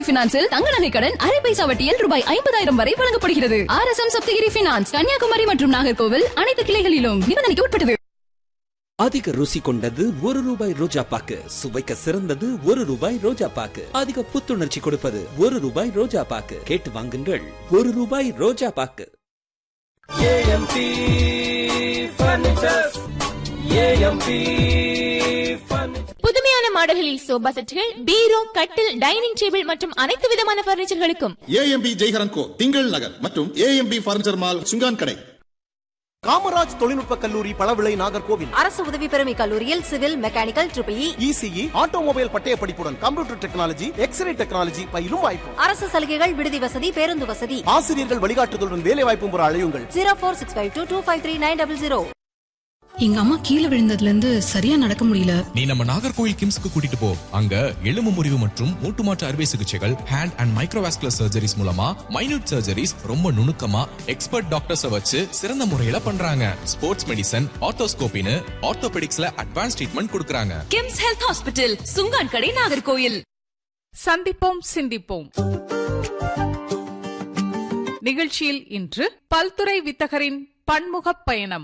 பினான்சில் தங்க நகை கடன் அரை பைசா வட்டியில் ரூபாய் ஐம்பதாயிரம் வரை வழங்கப்படுகிறது R S M Sapthagiri finance Kanyakumari மற்றும் நாகர்கோவில் அனைத்து கிளைகளிலும் நிபந்தனைக்கு உட்பட்டது அதிக ருசி கொண்டது ஒரு ரூபாய் ரோஜா பாக்கு சுவைக்க சிறந்தது ஒரு ரூபாய் ரோஜா பாக்கு அதிக புத்துணர்ச்சி கொடுப்பது ஒரு ரூபாய் ரோஜா பாக்கு கேட்டு வாங்குங்கள் ஒரு ரூபாய் ரோஜா பாக்கு ஏஎம்பி ஃபர்னிச்சர்ஸ் ஏஎம்பி புதுமையான மாடல்களில் சோபா செட்டுகள் பீரோ கட்டில் டைனிங் டேபிள் மற்றும் அனைத்து விதமான பர்னிச்சர்களுக்கும் ஏஎம்பி ஜெய்ஹரன் கோ திங்கள் நகர் மற்றும் ஏஎம்பி பர்னிச்சர் மால் சுங்கான் கடை காமராஜ் தொழில்நுட்ப கல்லூரி பழவிளை நாகர்கோவில் அரசு உதவி பெறும் கல்லூரியில் civil mechanical triple E ECE automobile பட்டய படிப்புடன் கம்ப்யூட்டர் டெக்னாலஜி எக்ஸ்ரே டெக்னாலஜி பயிலும் வாய்ப்பு அரசு சலுகைகள் விடுதி வசதி பேருந்து வசதி ஆசிரியர்கள் வழிகாட்டுதலுடன் வேலை வாய்ப்பும் பெற அழையுங்கள் zero four six five two two five three nine double zero எங்க அம்மா கீழே விழுந்ததுல இருந்து சரியா நடக்க முடியல நீ நம்ம நாகர்கோயில் கிம்ஸ்க்கு கூட்டிட்டு போ அங்க எலும்பு முறிவு மற்றும் மூட்டு மாற்று அறுவை சிகிச்சைகள் ஹேண்ட் அண்ட் மைக்ரோவாஸ்குலர் சர்ஜரிஸ் மூலமா மைனூட் சர்ஜரிஸ் ரொம்ப நுணுக்கமா எக்ஸ்பர்ட் டாக்டர்ஸ வச்சு சிறந்த முறையில பண்றாங்க ஸ்போர்ட்ஸ் மெடிசன் ஆர்த்தோஸ்கோபின்னு ஆர்த்தோபெடிக்ஸ்ல அட்வான்ஸ் ட்ரீட்மெண்ட் கொடுக்கறாங்க கிம்ஸ் ஹெல்த் ஹாஸ்பிட்டல் சுங்கான் கடை நாகர்கோயில் சந்திப்போம் சிந்திப்போம் நிகழ்ச்சியில் இன்று பல்துறை வித்தகரின் பன்முகப் பயணம்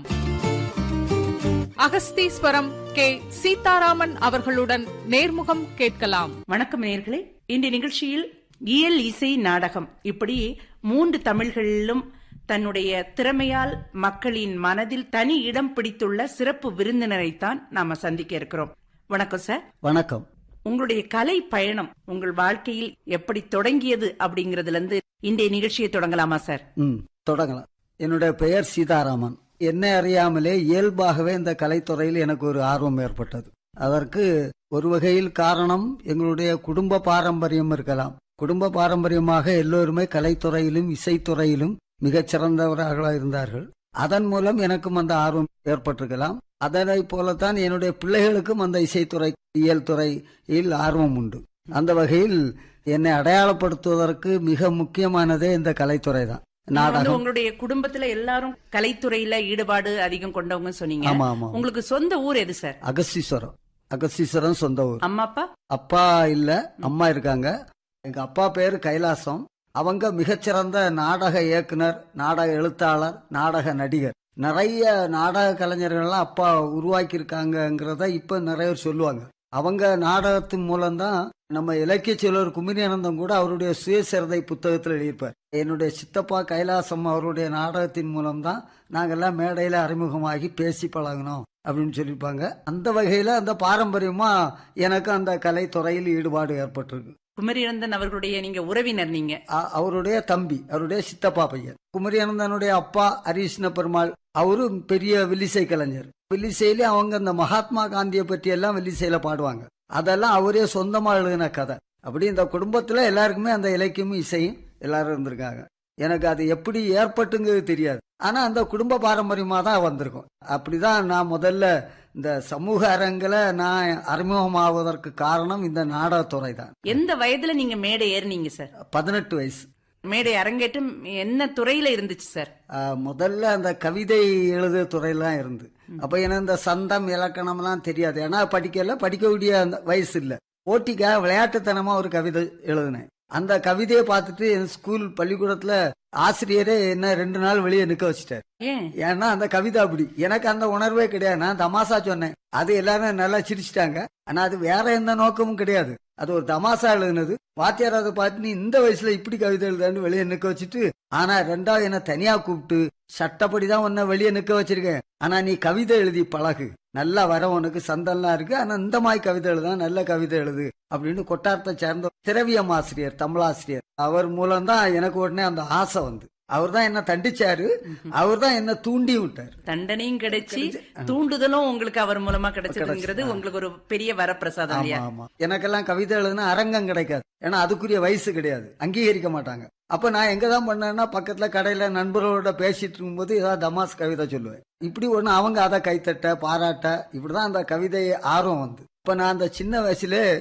அகஸ்தீஸ்வரம் கே சீதாராமன் அவர்களுடன் நேர்முகம் கேட்கலாம் வணக்கம் நேர்களே இந்த நிகழ்ச்சியில் இயல் இசை நாடகம் இப்படி மூன்று தமிழ்களிலும் தன்னுடைய திறமையால் மக்களின் மனதில் தனி இடம் பிடித்துள்ள சிறப்பு விருந்தினரைத்தான் நாம சந்திக்க இருக்கிறோம் வணக்கம் சார் வணக்கம் உங்களுடைய கலை பயணம் உங்கள் வாழ்க்கையில் எப்படி தொடங்கியது அப்படிங்கறதுல இருந்து இன்றைய நிகழ்ச்சியை தொடங்கலாமா சார் ம் தொடங்கலாம் என்னுடைய பெயர் சீதாராமன் என்னை அறியாமலே இயல்பாகவே இந்த கலைத்துறையில் எனக்கு ஒரு ஆர்வம் ஏற்பட்டது அதற்கு ஒரு வகையில் காரணம் எங்களுடைய குடும்ப பாரம்பரியம் இருக்கலாம் குடும்ப பாரம்பரியமாக எல்லோருமே கலைத்துறையிலும் இசைத்துறையிலும் மிகச் சிறந்தவர்களாக இருந்தார்கள் அதன் மூலம் எனக்கும் அந்த ஆர்வம் ஏற்பட்டிருக்கலாம் அதனை போலத்தான் என்னுடைய பிள்ளைகளுக்கும் அந்த இசைத்துறை இயல் துறையில் ஆர்வம் உண்டு அந்த வகையில் என்னை அடையாளப்படுத்துவதற்கு மிக முக்கியமானதே இந்த கலைத்துறை தான் நீங்க வந்து நாடகம் உங்களுடைய குடும்பத்துல எல்லாரும் கலைத்துறையில ஈடுபாடு அதிகம் கொண்டவங்க சொன்னீங்க ஆமா ஆமா உங்களுக்கு சொந்த ஊர் எது சார் அகஸ்தீஸ்வரம் அகஸ்தீஸ்வரம் சொந்த ஊர் அம்மா அப்பா அப்பா இல்ல அம்மா இருக்காங்க எங்க அப்பா பேரு கைலாசம் அவங்க மிகச்சிறந்த நாடக இயக்குனர் நாடக எழுத்தாளர் நாடக நடிகர் நிறைய நாடக கலைஞர்கள்லாம் அப்பா உருவாக்கி இருக்காங்கிறத இப்ப நிறைய பேர் சொல்லுவாங்க அவங்க நாடகத்தின் மூலம்தான் நம்ம இலக்கிய செல்வர் குமிரியானந்தம் கூட அவருடைய சுயசரிதை புத்தகத்தில் எழுதியிருப்பார் என்னுடைய சித்தப்பா கைலாசம் அவருடைய நாடகத்தின் மூலம்தான் நாங்கெல்லாம் மேடையில அறிமுகமாகி பேசி பழகினோம் அப்படின்னு சொல்லியிருப்பாங்க அந்த வகையில அந்த பாரம்பரியமா எனக்கு அந்த கலைத்துறையில் ஈடுபாடு ஏற்பட்டிருக்கு குமரிநந்தன் அவர்களுடைய நீங்க உறவினர் நீங்க அ- அவருடைய தம்பி அவருடைய சித்தப்பா பையன் குமரியானந்தனுடைய அப்பா ஹரிஷ்ண பெருமாள் அவரும் பெரிய வில்லிசை கலைஞர் வில்லிசையில அவங்க அந்த மகாத்மா காந்தியை பற்றி எல்லாம் வில்லிசையில பாடுவாங்க அதெல்லாம் அவரே சொந்தமா எழுதின கதை அப்படி இந்த குடும்பத்துல எல்லாருக்குமே அந்த இலக்கியமும் இசையும் எல்லாரும் இருந்திருக்காங்க எனக்கு அது எப்படி ஏற்பட்டுங்கிறது தெரியாது ஆனா அந்த குடும்ப பாரம்பரியமா தான் வந்திருக்கும் அப்படிதான் நான் முதல்ல இந்த சமூக அரங்கில நான் அறிமுகமாவதற்கு காரணம் இந்த நாடகத்துறை தான் எந்த வயதுல நீங்க மேடை ஏறினீங்க சார் பதினெட்டு வயசு மேடை அரங்கேற்றம் என்ன துறையில இருந்துச்சு சார் ஆ, முதல்ல அந்த கவிதை எழுத துறையெல்லாம் இருந்து அப்ப எனக்கு இந்த சந்தம் இலக்கணம்லாம் தெரியாது ஏன்னா படிக்கல படிக்கக்கூடிய அந்த வயசு இல்ல போட்டிக்காக விளையாட்டுத்தனமா ஒரு கவிதை எழுதினேன் அந்த கவிதையை பார்த்துட்டு என் ஸ்கூல் பள்ளிக்கூடத்துல ஆசிரியரே என்ன ரெண்டு நாள் வெளியே நிக்க வச்சுட்டார் ஏன் ஏன்னா அந்த கவிதை அப்படி எனக்கு அந்த உணர்வே கிடையாது நான் தமாசா சொன்னேன் அது எல்லாரும் நல்லா சிரிச்சிட்டாங்க ஆனா அது வேற எந்த நோக்கமும் கிடையாது அது ஒரு தமாசா எழுதுனது வாத்தியார் அதை பார்த்து நீ இந்த வயசுல இப்படி கவிதை எழுதான்னு வெளியே நிக்க வச்சுட்டு ஆனா ரெண்டாவது என்ன தனியா கூப்பிட்டு சட்டப்படிதான் உன்னை வெளியே நிக்க வச்சிருக்கேன் ஆனா நீ கவிதை எழுதி பழகு நல்லா வர உனக்கு சந்தம்லாம் இருக்கு ஆனா இந்த மாதிரி கவிதை எழுதா நல்ல கவிதை எழுது அப்படின்னு கொட்டாரத்தை சேர்ந்த திரவியம் ஆசிரியர் தமிழாசிரியர் அவர் மூலம்தான் எனக்கு உடனே அந்த ஆசை வந்து அவர் தான் என்ன தண்டிச்சாரு அவர் தான் என்ன தூண்டி விட்டார் தண்டனையும் கிடைச்சி தூண்டுதலும் உங்களுக்கு அவர் மூலமா கிடைச்சதுங்கிறது உங்களுக்கு ஒரு பெரிய வரப்பிரசாதம் ஆமா இல்லையா ஆமா எனக்கெல்லாம் கவிதை எழுதுனா அரங்கம் கிடைக்காது ஏன்னா அதுக்குரிய வயசு கிடையாது அங்கீகரிக்க மாட்டாங்க அப்ப நான் எங்க தான் பண்ணேன்னா பக்கத்துல கடையில நண்பர்களோட பேசிட்டு இருக்கும்போது ஏதாவது தமாஸ் கவிதை சொல்லுவேன் இப்படி ஒண்ணு அவங்க அதை கைத்தட்ட பாராட்ட இப்படிதான் அந்த கவிதை ஆர்வம் வந்து இப்ப நான் அந்த சின்ன வயசுல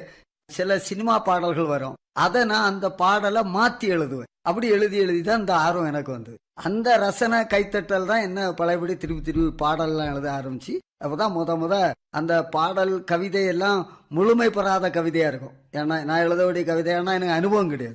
சில சினிமா பாடல்கள் வரும் அதை நான் அந்த பாடலை மாத்தி எழுதுவேன் அப்படி எழுதி எழுதி தான் இந்த ஆர்வம் எனக்கு வந்தது அந்த ரசனை கைத்தட்டல் தான் என்ன பழையபடி திருப்பி திருப்பி பாடல்லாம் எழுத ஆரம்பிச்சு அப்பதான் முத முத அந்த பாடல் கவிதை எல்லாம் முழுமை பெறாத கவிதையா இருக்கும் ஏன்னா நான் எழுத வேண்டிய கவிதையானா எனக்கு அனுபவம் கிடையாது